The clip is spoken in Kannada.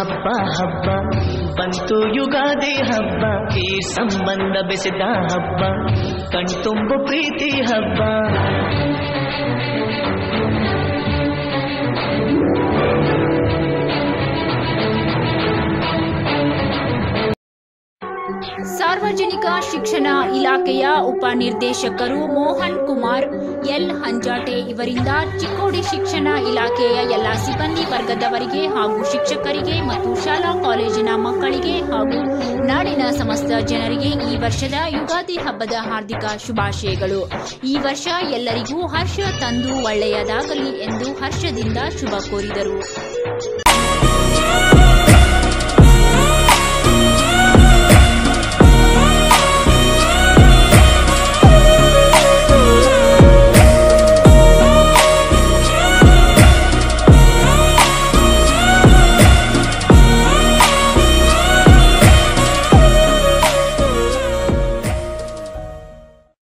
ಹಬ್ಬ ಹಬ್ಬ ಬಂತು ಯುಗಾದಿ ಹಬ್ಬ ಈ ಸಂಬಂಧ ಬೆಸೆದ ಹಬ್ಬ ಕಣ್ತುಂಬು ಪ್ರೀತಿ ಹಬ್ಬ ಸಾರ್ವಜನಿಕ ಶಿಕ್ಷಣ ಇಲಾಖೆಯ ಉಪನಿರ್ದೇಶಕರು ಮೋಹನ್ ಕುಮಾರ್ ಎಲ್ ಹಂಜಾಟೆ ಇವರಿಂದ ಚಿಕ್ಕೋಡಿ ಶಿಕ್ಷಣ ಇಲಾಖೆಯ ಎಲ್ಲ ಸಿಬ್ಬಂದಿ ವರ್ಗದವರಿಗೆ ಹಾಗೂ ಶಿಕ್ಷಕರಿಗೆ ಮತ್ತು ಶಾಲಾ ಕಾಲೇಜಿನ ಮಕ್ಕಳಿಗೆ ಹಾಗೂ ನಾಡಿನ ಸಮಸ್ತ ಜನರಿಗೆ ಈ ವರ್ಷದ ಯುಗಾದಿ ಹಬ್ಬದ ಹಾರ್ದಿಕ ಶುಭಾಶಯಗಳು ಈ ವರ್ಷ ಎಲ್ಲರಿಗೂ ಹರ್ಷ ತಂದು ಒಳ್ಳೆಯದಾಗಲಿ ಎಂದು ಹರ್ಷದಿಂದ ಶುಭ ಕೋರಿದರು